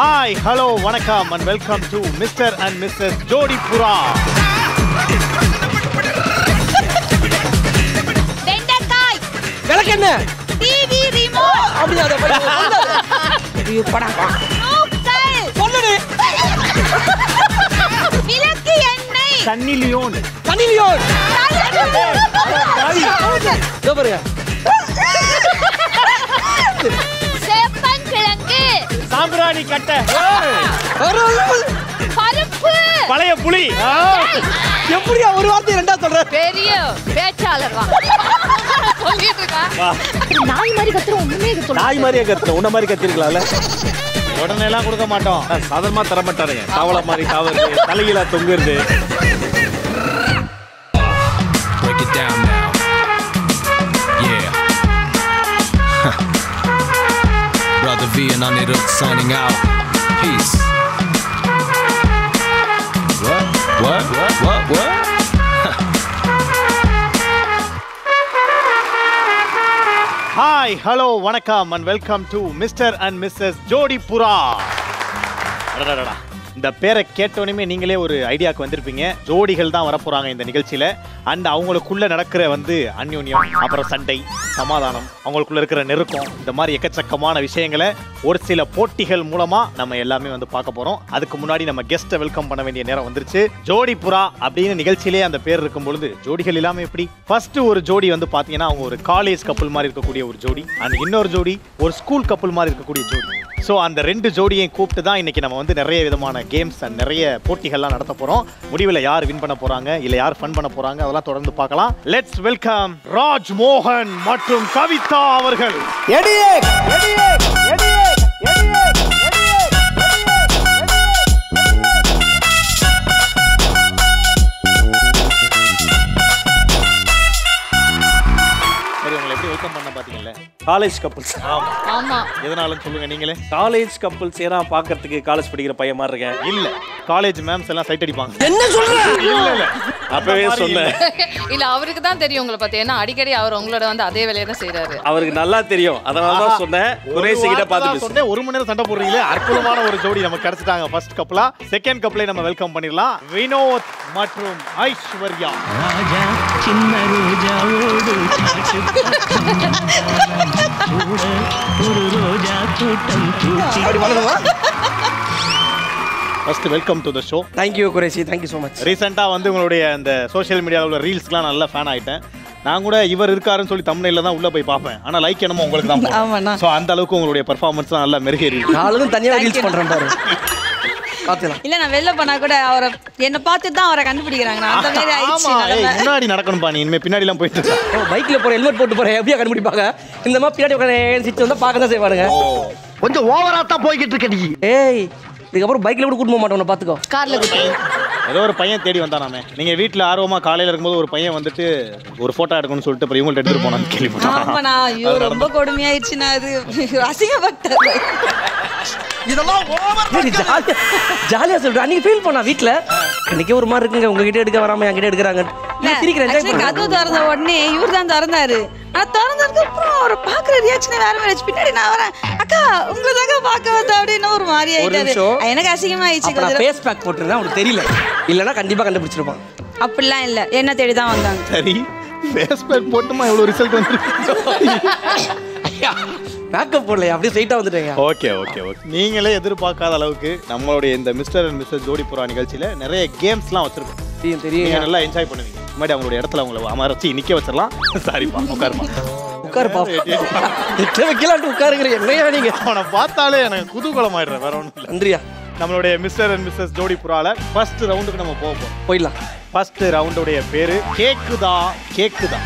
Hi hello வணக்கம் and welcome to mister and missus ஜோடி புரா வெண்டைக்காய் விளக்கு என்ன டிவி ரிமோட் அப்படி அதை போய் சொல்லாத. ஐயோ, படா. நூக்கல் சொல்லுடி. விளக்கு எண்ணெய் சன்னி லியோன் தனி லியோன். இதோ பாருங்க. சேப்பங்கிழங்கு சாம்பிராணி கட்ட பருப்பு பழைய புலி எப்படியா ஒரு வார்த்தை ரெண்டா சொல்ற பெரிய பேச்சாளர் தான் சொல்லிட்டு இருக்கா நாய் மாதிரி கத்துற ஒண்ணுமே சொல்ல நாய் மாதிரியே கத்துற உன்ன மாதிரி கத்திருக்கலாம்ல உடனே எல்லாம் கொடுக்க மாட்டோம் சாதாரணமா தர மாட்டாருங்க தவளை மாதிரி தாவறது தலைகீழா தொங்குறது Break it down now. Yeah. Brother V and Anirudh signing out. Peace. What? What? What? What? What? Hi hello வணக்கம் and welcome to mister and missus ஜோடி புரா அடடடடா. இந்த பேரை கேட்டோன்னே நீங்களே ஒரு ஐடியாக்கு வந்திருப்பீங்க ஜோடிகள் தான் வரப்போறாங்க இந்த நிகழ்ச்சியில அண்ட் அவங்களுக்குள்ள நடக்கிற வந்து அந்யோன்யம் அப்புறம் சண்டை சமாதானம் அவங்களுக்குள்ள இருக்கிற நெருக்கம் இந்த மாதிரி எக்கச்சக்கமான விஷயங்களை ஒரு சில போட்டிகள் மூலமா நம்ம எல்லாமே வந்து பார்க்க போறோம் அதுக்கு முன்னாடி நம்ம கெஸ்ட்டை வெல்கம் பண்ண வேண்டிய நேரம் வந்துருச்சு ஜோடி புறா அப்படின்னு நிகழ்ச்சியிலே அந்த பேர் இருக்கும் பொழுது ஜோடிகள் இல்லாம எப்படி ஃபர்ஸ்ட் ஒரு ஜோடி வந்து பாத்தீங்கன்னா அவங்க ஒரு காலேஜ் கப்பல் மாதிரி இருக்கக்கூடிய ஒரு ஜோடி அண்ட் இன்னொரு ஜோடி ஒரு ஸ்கூல் கப்பல் மாதிரி இருக்கக்கூடிய ஜோடி ஸோ அந்த ரெண்டு ஜோடியையும் கூப்பிட்டு தான் இன்னைக்கு நம்ம வந்து நிறைய விதமான கேம்ஸ் அண்ட் நிறைய போட்டிகள்லாம் நடத்த போறோம் முடிவில் யார் வின் பண்ண போறாங்க இல்ல யார் ஃபன் பண்ண போறாங்க அதெல்லாம் தொடர்ந்து பார்க்கலாம் லெட்ஸ் வெல்கம் ராஜ் மோகன் மற்றும் கவிதா அவர்கள் எடியே, எடியே, எடியே, எடியே, எடியே, சரி உங்களை எப்படி வெல்கம் பண்ண பாத்தீங்கல்ல காலேஜ் கப்புள்ஸ் ஆமா எதனாலும் சொல்லுங்க நீங்களே காலேஜ் கப்புள்ஸ் ஏன்னா பாக்குறதுக்கு காலேஜ் படிக்கிற பையன் மாதிரி இருக்கேன் இல்ல காலேஜ் மேம்ஸ் எல்லாம் சைட் அடிப்பாங்க என்ன சொல்ற இல்ல இல்ல அப்பவே சொன்னேன் இல்ல அவருக்கு தான் தெரியும் உங்களை பத்தி ஏன்னா அடிக்கடி அவர் உங்களோட வந்து அதே வேலையை தான் செய்யறாரு அவருக்கு நல்லா தெரியும் அதனால தான் சொன்னேன் குரேஷ் கிட்ட பார்த்து பேசுறேன் சொன்னேன் ஒரு மணி நேரம் சண்டை போடுறீங்களே அற்புதமான ஒரு ஜோடி நமக்கு கிடைச்சிட்டாங்க ஃபர்ஸ்ட் கப்பலா செகண்ட் கப்பலை நம்ம வெல்கம் பண்ணிடலாம் வினோத் மற்றும் ஐஸ்வர்யா రాజా చిన్న రోజా ఓడు చాటు చూడ ஒரு ரோஜா தோட்டம் பூச்சி அப்படி பண்ணணுமா first welcome to the show thank you Qureshi thank you so much ரீசெண்டாக வந்து உங்களுடைய அந்த சோஷியல் மீடியாவில் உள்ள ரீல்ஸ்க்குலாம் நல்ல ஃபேன் ஆயிட்டேன் நான் கூட இவர் இருக்காருன்னு சொல்லி தமிழ்ல தான் உள்ள போய் பார்ப்பேன் ஆனா லைக் என்னமோ உங்களுக்கு தான் ஆமாண்ணா. ஸோ அந்த அளவுக்கு உங்களுடைய பெர்ஃபார்மன்ஸ் தான் நல்லா மெருகேறி நாளும் தனியா ரீல்ஸ் பண்றேன் பாரு பாத்துக்கலாம் இல்ல நான் வெளில போனா கூட அவரை என்ன பார்த்து தான் அவரை கண்டுபிடிக்கிறாங்க நான் அந்த மாதிரி ஆயிடுச்சு ஆமா ஏய், நிலைமை. முன்னாடி நடக்கணும்பா நீ இனிமே பின்னாடி எல்லாம் போயிட்டு இருக்கா பைக்ல போற ஹெல்மெட் போட்டு போறேன் எப்படியா கண்டுபிடிப்பாங்க இந்த மாதிரி பின்னாடி உட்காந்து சிட்டு வந்தா பார்க்க தான் செய்வானுங்க கொஞ்சம் ஓவரா தான் போய்கிட்டு இருக்க நீ ஏய் இதுக்கப்புறம் பைக்ல கூட கூட்டு போக மாட்டோம் உன்னை பாத்துக்கோ கார்ல குட்டி ஏதோ ஒரு பையன் தேடி வந்தானாமே நீங்க வீட்ல ஆர்வமா காலையில இருக்கும்போது ஒரு பையன் வந்துட்டு ஒரு போட்டோ எடுக்கணும்னு சொல்லிட்டு அப்புறம் இவங்கள்ட்ட எடுத்துட்டு போனான்னு கேள்விப்பட்டேன் ஆமாண்ணா ஐயோ ரொம்ப கொடுமையாயிடுச்சுண்ணா அது அசிங்கப்பட்டது இதெல்லாம் ஓவர் சரி ஜாலியா ஜாலியா சொல்றேன் அன்னைக்கு ஃபீல் பண்ணா வீட்ல இன்னைக்கு ஒரு மாதிரி இருக்குங்க உங்ககிட்ட எடுக்க வராம என்கிட்ட எடுக்கிறாங்க நான் சிரிக்கிறேன் enjoy Actually, பண்றேன். கதவு திறந்த உடனே இவர் தான் திறந்தாரு ஆனா திறந்ததுக்கு அப்புறம் அவர் பாக்குற ரியாக்ஷனே வேற மாதிரி ஆச்சு. பின்னாடி நான் வரேன் அக்கா உங்களை தாங்க பார்க்க வந்த அப்படின்னு ஒரு மாதிரி ஒரு ஆயிட்டாரு நிமிஷம். எனக்கு அசிங்கமாயிடுச்சு அப்ப நான் கொஞ்சம் ஃபேஸ் பேக் போட்டிருந்தேன் அவனுக்கு தெரியல இல்லனா கண்டிப்பா கண்டுபிடிச்சிருப்பான் அப்படிலாம் இல்ல என்ன தேடி தான் வந்தாங்க சரி ஃபேஸ்பேக் போட்டுமா இவ்வளவு ரிசல்ட் வந்து மேக்கப் போடல அப்படியே ஸ்ட்ரைட்டா வந்துட்டேங்க ஓகே ஓகே ஓகே நீங்களே எதிர்பார்க்காத அளவுக்கு நம்மளுடைய இந்த மிஸ்டர் அண்ட் மிஸ்டர் ஜோடி புறா நிகழ்ச்சியில நிறைய கேம்ஸ்லாம் வச்சிருக்கோம் தெரியும் நீங்க தெரியும் நல்லா என்ஜாய் பண்ணுவீங்க முன்னாடி அவங்களுடைய இடத்துல அவங்கள அமரச்சு நிக்க வச்சிடலாம் சாரிப்பா உட்காருமா உட்காரு பாப்பா எட்ட வைக்கலான்ட்டு உட்காருங்கிற என்னையா நீங்க அவனை பார்த்தாலே எனக்கு குதூகலம் ஆயிடுறேன் வேற ஒன்றும் இல்லை நன்றியா நம்மளுடைய மிஸ்டர் அண்ட் மிஸ்ஸஸ் ஜோடி புறால ஃபர்ஸ்ட் ரவுண்டுக்கு நம்ம போக போறோம் போயிடலாம் ஃபர்ஸ்ட் ரவுண்டுடைய பேரு கேக்குதா கேக்குதா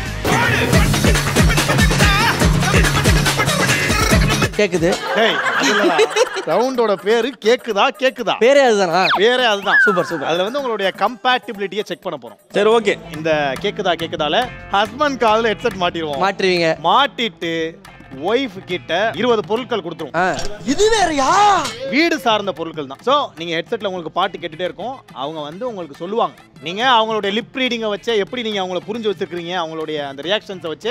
கேக்குது டேய் ரவுண்டோட பேரு கேக்குதா கேக்குதா பேரே அதுதானா பேரே அதுதான் சூப்பர் சூப்பர் அதுல வந்து உங்களுடைய கம்பேட்டிபிலிட்டியை செக் பண்ண போறோம் சரி ஓகே இந்த கேக்குதா கேக்குதால ஹஸ்பண்ட் காதுல ஹெட்செட் மாட்டிடுவோம் மாட்டுருவீங்க மாட்டிட்டு ஒய்ஃப் கிட்ட இருபது பொருட்கள் கொடுத்துருவோம் ஆ இது வேறயா வீடு சார்ந்த பொருட்கள் தான் ஸோ நீங்க ஹெட்செட்ல உங்களுக்கு பாட்டு கேட்டுட்டே இருக்கும் அவங்க வந்து உங்களுக்கு சொல்லுவாங்க நீங்க அவங்களுடைய லிப் ரீடிங்கை வச்சு எப்படி நீங்க அவங்கள புரிஞ்சு வச்சிருக்கீங்க அவங்களுடைய அந்த ரியாக்ஷன்ஸை வச்சு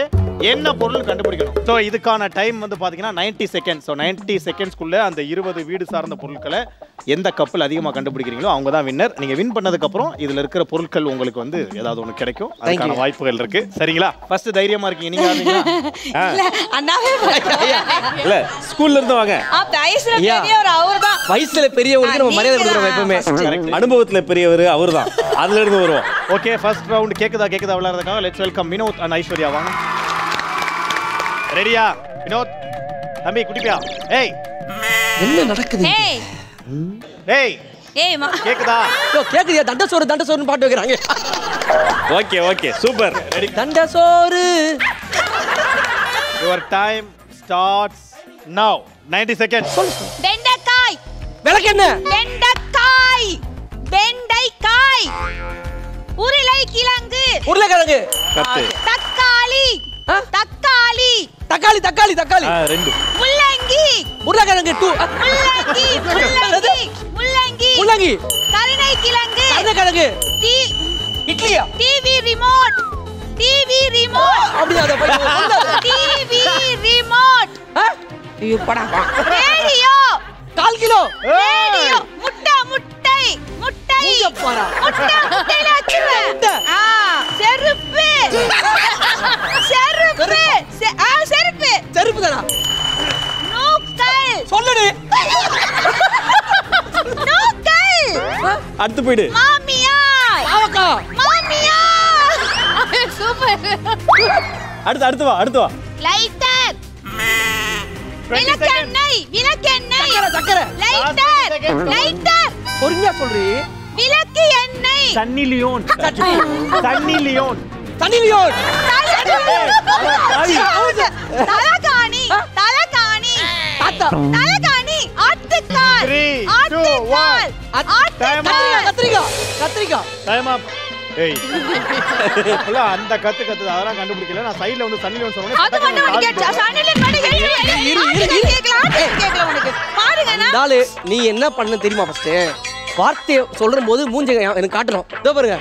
என்ன பொருள் கண்டுபிடிக்கணும் ஸோ இதுக்கான டைம் வந்து பாத்தீங்கன்னா 90 செகண்ட் ஸோ 90 செகண்ட்ஸ்க்குள்ள அந்த இருபது வீடு சார்ந்த பொருட்களை எந்த கப்பல் அதிகமாக கண்டுபிடிக்கிறீங்களோ அவங்க தான் வின்னர் நீங்க வின் பண்ணதுக்கு அப்புறம் இதுல இருக்கிற பொருட்கள் உங்களுக்கு வந்து ஏதாவது ஒன்று கிடைக்கும் அதுக்கான வாய்ப்புகள் இருக்கு சரிங்களா ஃபர்ஸ்ட் தைரியமா இருக்கீங்க நீங்க ஆடுறீங்களா? ஆ. இல்ல அண்ணாவே இல்ல ஸ்கூல்ல இருந்து வாங்க வயசுல ஐயா. பெரியவர் அவர்தான் வயசுல பெரியவங்களுக்கு நம்ம மரியாதை கொடுக்குறோம் எப்பவுமே அனுபவத்துல பெரியவர் அவர்தான் அதுல இருந்து வருவோம் ஓகே ஃபர்ஸ்ட் ரவுண்ட் கேக்குதா கேக்குதா விளையாடுறதுக்காக let's welcome Vinod and Aishwarya வாங்க ரெடியா வினோத் தம்பி குட்டிப்பியா ஏய் என்ன நடக்குது ஏய் ஏய் ஏய் மா கேக்குதா யோ கேக்குதியா தண்ட சோறு தண்ட சோறுன்னு பாட்டு வைக்கிறாங்க ஓகே ஓகே சூப்பர் தண்ட சோறு your time starts now 90 seconds வெண்டைக்காய் விளக்கெண்ண வெண்டைக்காய் வெண்டைக்காய் உருளை கிழங்கு உருளைக்கிழங்கு கத்து தக்காளி ஆ? தக்காளி தக்காளி தக்காளி தக்காளி ஆ, ரெண்டு முள்ளங்கி உருளைக்கிழங்கு டூ முள்ளங்கி முள்ளங்கி முள்ளங்கி முள்ளங்கி கருணை கிழங்கு கருணைக்கிழங்கு டி இட்லியா டிவி ரிமோட் டிவி ரிமோட் அப்படியா அதை போய் சொல்லாத. டிவி ரிமோட் ஆ? ஐயோ படா ரேடியோ கால் கிலோ ரேடியோ முட்டை முட்டை முட்டை மூஞ்ச பாரா. முட்டை முட்டையில வச்சிருவேன் முட்டை. ஆ செருப்பு செருப்பு செ- ஆ செருப்பு செருப்பு தானா நூக்கல் சொல்லுடு நூக்கல் அடுத்து போயிடு மாமியார் ஆவக்கா மாமியார் சூப்பர் அடுத்து அடுத்து வா அடுத்து வா லைட்டர் விளக்கெண்ணெய் விளக்கெண்ணெய் சக்கரை சக்கரை லைட்டர் லைட்டர் பொறுமையா சொல்றி விளக்கு எண்ணெய் சன்னி லியோன் சன்னி லியோன் தனிலியோன் தலகாணி தலகாணி தாத்தா தலகாணி ஆட்டுக்கால் Three, two, ஆட்டுக்கால் one. Time ஆட்டுக்கால் கத்திரிக்காய் கத்திரிக்காய் டைம் அப் ஏய் இல்ல அந்த கத்து கத்து அதெல்லாம் கண்டுபிடிக்கல நான் சைடுல வந்து சன்னி லியோன் அது மட்டும் உனக்கு கேட்டா சனில பாடு எழுதி இரு, இரு, இரு. கேட்கலாம் கேட்கல உனக்கு பாருங்கண்ணா நாலு நீ என்ன பண்ண தெரியுமா ஃபர்ஸ்ட் வார்த்தையை சொல்ற போது மூஞ்ச எனக்கு காட்டணும் இதோ பாருங்க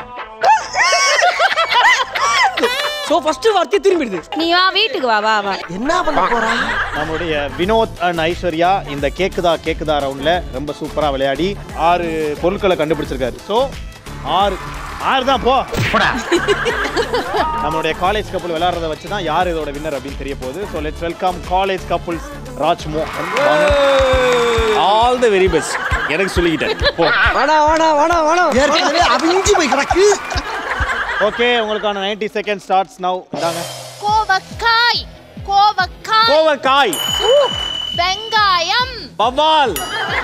சோ ஃபர்ஸ்ட் வார்த்தையை திரும்பிடுது நீ வா வீட்டுக்கு வா வா வா என்ன பண்ண போறா நம்முடைய வினோத் அண்ட் ஐஸ்வர்யா இந்த கேக்குதா கேக்குதா ரவுண்ட்ல ரொம்ப சூப்பரா விளையாடி ஆறு பொருட்களை கண்டுபிடிச்சிருக்காரு சோ ஆறு ஆறு தான் போ நம்மளுடைய காலேஜ் கப்பல் விளையாடுறத வச்சு தான் யார் இதோட வின்னர் அப்படின்னு தெரிய போகுது so let's welcome college couples ராஜ்மோ ஆல் த வெரி பெஸ்ட் எனக்கு சொல்லிக்கிட்டேன் போ வேணா வேணா வேணா வேணா ஏற்கனவே அவிஞ்சு போய் கிடக்கு ஓகே உங்களுக்கான 90 செகண்ட் ஸ்டார்ட்ஸ் நவ் இந்தாங்க கோவக்காய் கோவக்காய் கோவக்காய் வெங்காயம் பவால்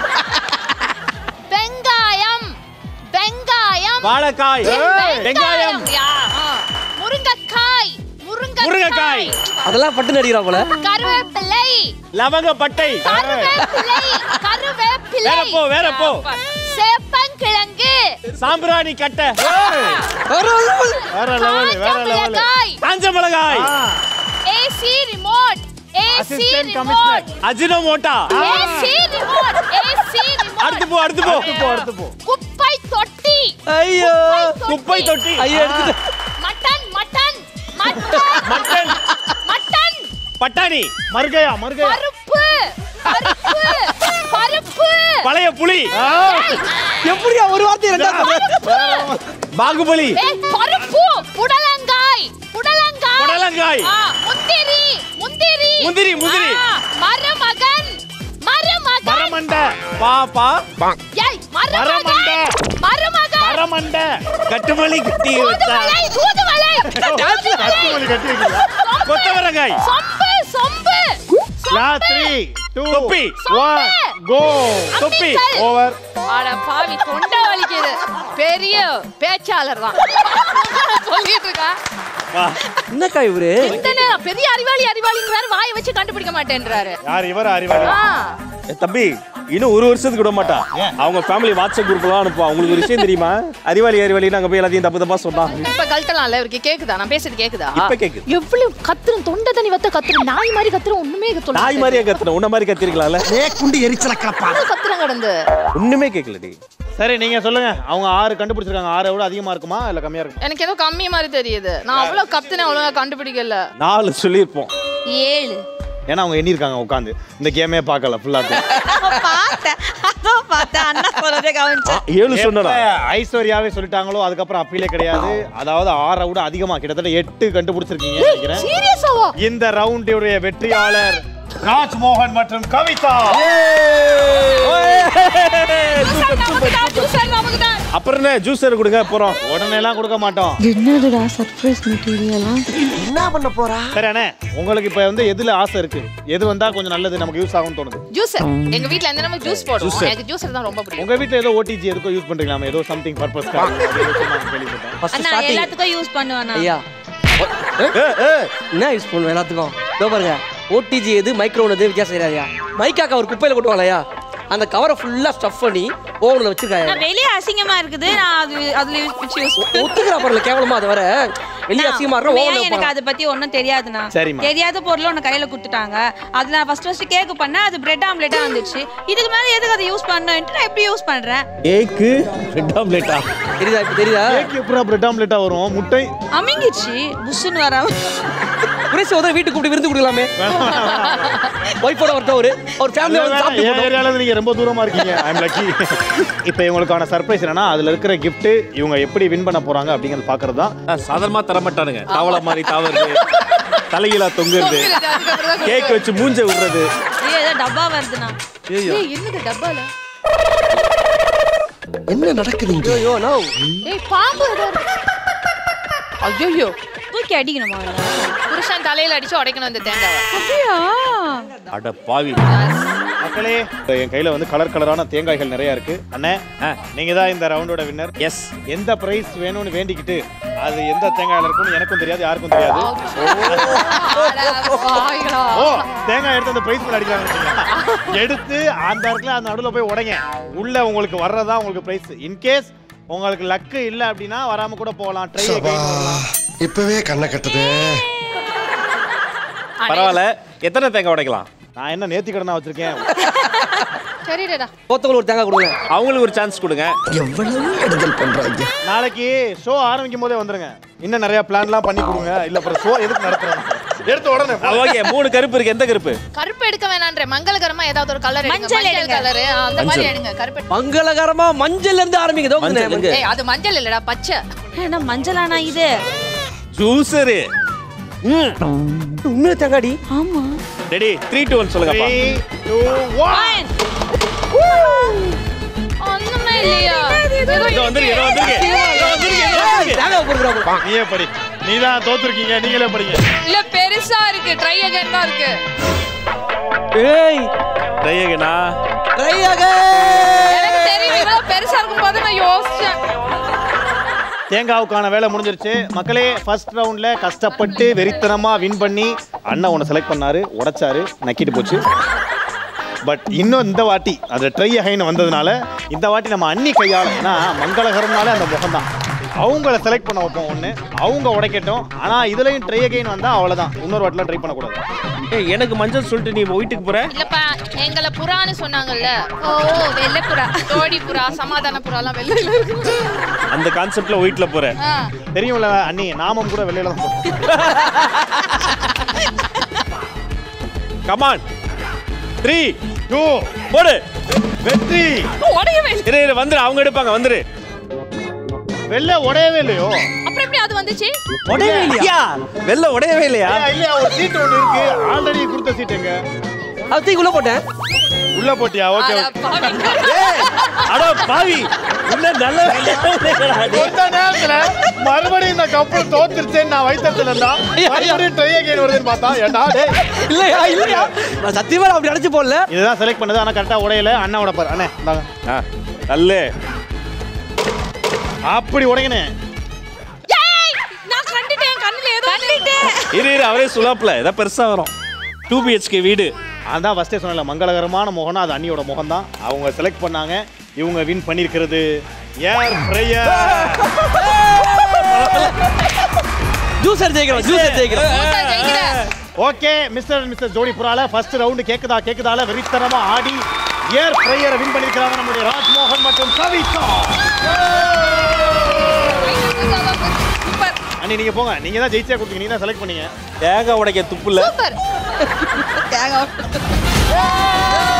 வெங்காயம் வெங்காயம் வாழைக்காய் வெங்காயம் யா, ஆ. முருங்கைக்காய் முருங்கைக்காய் முருங்கைக்காய். அதெல்லாம் பட்டு நடிக்கிறா போல கருவேப்பிலை லவங்கப்பட்டை கருவேப்பிலை கருவேப்பிலை வேற போ, வேற போ. சேப்பங்கிழங்கு சாம்பிராணி கட்டை வேற லெவல் வேற லெவல் மிளகாய் காஞ்ச மிளகாய் AC remote AC Assistant remote Ajinomoto AC remote AC அடுத்து ரிமோட் போ அடுத்து போ அடுத்து போ அடுத்து போ குப்பை தொட்டி ஐயோ குப்பை தொட்டி ஐயோ எடுத்துட்டு mutton mutton mutton mutton mutton பட்டாணி மறுகையா மறுகையா பருப்பு பருப்பு பருப்பு பழைய புலி எப்படியா ஒரு வார்த்தை ரெண்டா பாகுபலி ஏய், பருப்பு புடலங்காய் புடலங்காய் புடலங்காய். ஆ, முந்திரி முந்திரி முந்திரி, முந்திரி. ஆ, மருமகன் மருமகன் மரமண்டை பாப்பா ஏய் மருமகன் மரமண்டை. மருமகன் மரமண்டை கட்டுமலி கட்டி வச்சா தூதுவளை தூதுவளை கட்டுமல்லி கட்டி வைக்கிறீங்களா கொத்தவரங்காய் சொம்பு சொம்பு லா சொம்பு. த்ரீ டூ தொப்பி. ஒன் கோ தொப்பி அம்மிக்கல். ஓவர் அட பாவி தொண்டை வலிக்குது பெரிய பேச்சாளர் தான் சொல்லிட்டு இருக்கா வா என்னக்கா இவரு இந்த நேரம் பெரிய அறிவாளி அறிவாளிங்கிறாரு வாயை வச்சு கண்டுபிடிக்க மாட்டேன்றாரு யார் இவர் அறிவாளி ஆ ஏ, தம்பி இன்னும் ஒரு வருஷத்துக்கு விட மாட்டா அவங்க ஃபேமிலி வாட்ஸ்அப் குரூப்லாம் அனுப்புவா உங்களுக்கு ஒரு விஷயம் தெரியுமா அறிவாளி அறிவாளி நாங்க போய் எல்லாத்தையும் தப்பு தப்பா சொன்னா இப்ப கழட்டலாம்ல இவருக்கு கேக்குதா நான் பேசுறது கேக்குதா இப்ப கேக்குது. எவ்வளவு கத்துறோம் தொண்டை தண்ணி வத்த கத்துறோம் நாய் மாதிரி கத்துறோம் ஒண்ணுமே சொல்ல நாய் மாதிரியே கத்துன உன்ன மாதிரி கத்திருக்கலாம்ல மேற்குண்டு எரிச்சல கலப்பா கத்துறேன் கடந்து ஒண்ணுமே கேட்கலடி சரி நீங்க சொல்லுங்க அவங்க ஆறு கண்டுபிடிச்சிருக்காங்க ஆறை விட அதிகமா இருக்குமா இல்ல கம்மியா இருக்குமா எனக்கு ஏதோ கம்மி மாதிரி தெரியுது நான் அவ்வளவு கத்துனேன் அவ்வளவா கண்டுபிடிக்கல நாலு சொல்லியிருப்போம் ஏழு ஏன்னா அவங்க எண்ணிருக்காங்க உட்காந்து இந்த கேமே பார்க்கல ஃபுல்லா பார்த்தேன் அதான் பார்த்தேன் அண்ணா சொல்றதே கவனிச்சேன் ஏழு சொன்னடா ஐஸ்வர்யாவே சொல்லிட்டாங்களோ அதுக்கப்புறம் அப்பீலே கிடையாது அதாவது ஆறை விட அதிகமா கிட்டத்தட்ட எட்டு கண்டுபிடிச்சிருக்கீங்க நினைக்கிறேன் சீரியஸாவா இந்த ரவுண்டுடைய வெற்றியாளர் ராஜ்மோகன் மற்றும் கவிதா அப்புறம் என்ன ஜூஸர் கொடுங்க போறோம் உடனே எல்லாம் கொடுக்க மாட்டோம் என்னதுடா சர்ப்ரைஸ் மெட்டீரியலா என்ன பண்ண போறா சரி அண்ணே உங்களுக்கு இப்ப வந்து எதுல ஆசை இருக்கு எது வந்தா கொஞ்சம் நல்லது நமக்கு யூஸ் ஆகும்னு தோணுது ஜூஸ் எங்க வீட்ல எந்த நேரமும் ஜூஸ் போடுவோம் எனக்கு ஜூஸ் தான் ரொம்ப பிடிக்கும் உங்க வீட்ல ஏதோ ஓடிஜி எதுக்கோ யூஸ் பண்றீங்களா ஏதோ சம்திங் பர்பஸ் கேள்விப்பட்டேன் ஃபர்ஸ்ட் அண்ணா ஸ்டார்டிங் எல்லாத்துக்கும் யூஸ் பண்ணுவேன் நான். ஐயா என்ன யூஸ் பண்ணுவோம் எல்லாத்துக்கும் இதோ பாருங்க ஓடிஜி எது மைக்ரோன் எது வித்தியாசம் தெரியாதுயா மைக்காக்க ஒரு குப்பையில கொட்டுவாங்களையா அந்த கவரை ஃபுல்லா ஸ்டஃப் பண்ணி ஓவனில் வச்சிருக்காங்க நான் வெளியே அசிங்கமா இருக்குது நான் அது அதுல வச்சு யூஸ் ஒத்துக்கிறா பாருங்க கேவலமா அது வர வெளியே அசிங்கமா இருக்கிற உண்மையா ஓவனில் எனக்கு அதை பத்தி ஒன்றும் தெரியாதுண்ணா சரிம்மா. தெரியாத பொருள் ஒன்று கையில கொடுத்துட்டாங்க அது நான் ஃபர்ஸ்ட் ஃபர்ஸ்ட் கேக் பண்ணேன் அது பிரெட் ஆம்லெட்டா வந்துச்சு இதுக்கு மேல எதுக்கு அதை யூஸ் பண்ணேன்ட்டு நான் எப்படி யூஸ் பண்றேன் ஏக்கு ரெட் ஆம்லேட்டா தெரியுதா இப்போ தெரியுதா கேக் எப்பறம் பிரெட் ஆம்லெட்டா வரும் முட்டை அமிங்கிச்சு புஷ்ஷுன்னு வர குறைசி உதவி வீட்டுக்கு கூப்பிட்டு விருந்து கொடுக்கலாமே ஒய்ஃபோட ஒருத்தர் ஒரு ஒரு ஃபேமிலி வந்து சாப்பிட்டு என் போட்டோம் ஏரியால இருந்து நீங்க ரொம்ப தூரமா இருக்கீங்க ஐம் லக்கி இப்போ இவங்களுக்கான சர்ப்ரைஸ் என்னன்னா அதுல இருக்கிற gift இவங்க எப்படி வின் பண்ண போறாங்க அப்படிங்கறது பாக்குறது தான் சாதாரணமா தர மாட்டானுங்க தவளை மாதிரி தாவறது தலைகீழா தொங்குறது கேக் வச்சு மூஞ்ச விடுறது ஐயோ ஏதோ டப்பா வருதுண்ணா ஏய் என்னது டப்பால என்ன நடக்குது இங்க ஐயோ நோ ஏய் பாம்பு ஏதோ ஐயோ தூக்கி அடிக்கணுமா அவளை? புருஷன் தலையில அடிச்சு உடைக்கணும் இந்த தேங்காவை அப்படியா அட பாவி மக்களே என் கையில வந்து கலர் கலரான தேங்காய்கள் நிறைய இருக்கு அண்ணே ஆ. நீங்க தான் இந்த ரவுண்டோட வின்னர் எஸ் எந்த பிரைஸ் வேணும்னு வேண்டிக்கிட்டு அது எந்த தேங்காயில இருக்கும்னு எனக்கும் தெரியாது யாருக்கும் தெரியாது வாய்களா. ஓ தேங்காய் எடுத்து அந்த பிரைஸ் மேல அடிக்கிறாங்க எடுத்து அந்த இடத்துல அந்த நடுவுல போய் உடைங்க உள்ள உங்களுக்கு வர்றதா உங்களுக்கு பிரைஸ் இன்கேஸ் உங்களுக்கு லக்கு இல்ல அப்படின்னா வராம கூட போகலாம் ட்ரை இப்பவே கண்ணை கட்டுது பரவாயில்ல எத்தனை தேங்காய் உடைக்கலாம் நான் என்ன நேத்தி கடனா வச்சிருக்கேன் சரிடா போத்தவங்களுக்கு ஒரு தேங்காய் கொடுங்க அவங்களுக்கு ஒரு சான்ஸ் கொடுங்க எவ்வளவு எடுதல் பண்றாங்க நாளைக்கு ஷோ ஆரம்பிக்கும் போதே வந்துருங்க இன்னும் நிறைய பிளான்லாம் பண்ணி கொடுங்க இல்ல அப்புறம் ஷோ எதுக்கு நடத்துறோம் எடுத்த உடனே ஓகே மூணு கருப்பு இருக்கு எந்த கருப்பு கருப்பு எடுக்க வேணான்ற மங்களகரமா ஏதாவது ஒரு கலர் எடுங்க மஞ்சள் மஞ்சள் எடுங்க. கலர் அந்த மாதிரி எடுங்க கருப்பு எடுங்க. மங்களகரமா மஞ்சள்ல இருந்து ஆரம்பிக்குதோ மஞ்சள் எங்க? ஏய் அது மஞ்சள் இல்லடா பச்சை என்ன மஞ்சளானா இது ஜூஸரு உண்மையில தேங்காடி ஆமா ரெடி த்ரீ டூ ஒன் சொல்லுங்கப்பா த்ரீ டூ ஒன் ஒண்ணுமே இல்லையா ஏதோ இதோ வந்துருக்கு இதோ வந்துருக்கு இதோ வந்துருக்கு இதோ வந்துருக்கு தேங்காய் கொடுக்குறாங்க நீயே படி நீ தான் தோத்துருக்கீங்க நீங்களே படிங்க இல்ல பெருசா இருக்கு ட்ரை அகைன் தான் இருக்கு ஏய் ட்ரையகனா ட்ரை எனக்கு தெரியும் இவ்வளவு பெருசா இருக்கும் போது நான் யோசிச்சேன் தேங்காவுக்கான வேலை முடிஞ்சிருச்சு மக்களே ஃபர்ஸ்ட் ரவுண்ட்ல கஷ்டப்பட்டு வெறித்தனமா வின் பண்ணி அண்ணா உன்னை செலக்ட் பண்ணாரு உடைச்சாரு நக்கிட்டு போச்சு பட் இன்னும் இந்த வாட்டி அது ட்ரை ஹைன்னு வந்ததுனால இந்த வாட்டி நம்ம அண்ணி கையாள ஏன்னா மங்களகரம்னாலே அந்த முகம்தான் அவங்கள செலக்ட் பண்ண வைப்போம் ஒன்று அவங்க உடைக்கட்டும் ஆனால் இதுலயும் ட்ரை அகைன் வந்தால் அவ்வளோதான் இன்னொரு வாட்டிலாம் ட்ரை பண்ணக்கூடாது ஏய் எனக்கு மஞ்சள் சொல்லிட்டு நீ வீட்டுக்கு போற இல்லப்பா எங்களை புறான்னு சொன்னாங்கல்ல ஓ வெள்ளை புறா ஜோடி புறா சமாதான புறாலாம் வெள்ளையில இருக்கு அந்த கான்செப்ட்ல வீட்டுல போற ஆ. தெரியும்ல அண்ணி நாமம் கூட வெளியில தான் போகும் கமான் த்ரீ டூ போடு வெற்றி உடையவே இல்லை. இரு இரு வந்துரு அவங்க எடுப்பாங்க வந்துரு வெள்ளை உடையவே இல்லையோ அப்புறம் எப்படி அது வந்துச்சு உடனே இல்லையா வெள்ள உடையவே இல்லையா ஏய், இல்லையா ஒரு சீட் ஒன்று இருக்கு ஆல்ரெடி கொடுத்த சீட் எங்க அது தூக்கி உள்ள போட்டேன் உள்ள போட்டியா ஓகே அட பாவிங்க. அட பாவி உன்ன நல்ல கொஞ்ச நேரத்துல மறுபடியும் இந்த கப்பல் தோத்துருச்சேன்னு நான் வைத்ததுல இருந்தா மறுபடியும் ட்ரை அகைன் வருதுன்னு பார்த்தா ஏண்டா டேய் இல்லையா இல்லையா நான் சத்தியமா நான் அப்படி அடைச்சு போடல இதுதான் செலக்ட் பண்ணது ஆனா கரெக்டா உடையல அண்ணா உடைப்பாரு அண்ணே இந்தாங்க நல்ல அப்படி உடைங்கண்ணே ஏய், நான் கண்டுட்டேன் கண்ணுல ஏதோ கண்டுட்டேன் இரு இரு அவரே சுலாப்ல ஏதாவது பெருசா வரும் டூ பிஹெச்கே வீடு அதான் ஃபஸ்ட்டே சொன்னல மங்களகரமான முகம்னா அது அண்ணியோட முகம் தான் அவங்க செலக்ட் பண்ணாங்க இவங்க வின் பண்ணியிருக்கிறது ஏர் ஃப்ரையர் ஜூசர் ஜெயிக்கிறோம் ஜூசர் ஜெயிக்கிறோம் மூத்தா ஜெயிக்கிற. ஓகே மிஸ்டர் அண்ட் மிஸ்டர் ஜோடி புறால ஃபர்ஸ்ட் ரவுண்டு கேக்குதா கேக்குதால வெறித்தனமா ஆடி ஏர் ஃப்ரையரை வின் பண்ணிருக்காங்க நம்முடைய ராஜ்மோகன் மற்றும் கவிதா சூப்பர் அண்ணி நீங்க போங்க நீங்க தான் ஜெயிச்சா கொடுத்தீங்க நீங்க தான் செலக்ட் பண்ணீங்க தேங்காய் உடைக்க துப்புல சூப்பர் தேங்காய்